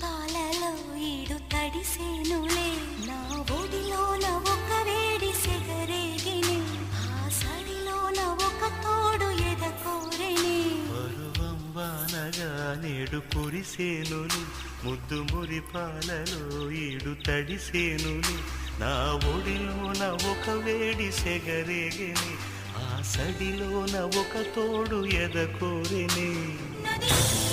పాలలో ఈడు తడిసేనులే నా ఒడిలోన ఒక వేడి సెగరేగిని ఆ సడిలోన ఒక తోడు ఎదకోరెని పరువం వానగా నేడు కురిసేనులు ముద్దు మురి పాలలో ఈడు తడిసేనులు నా ఒడిలోన ఒక వేడి సెగరేగిని ఆ సడిలోన ఒక తోడు ఎదకోరిని నది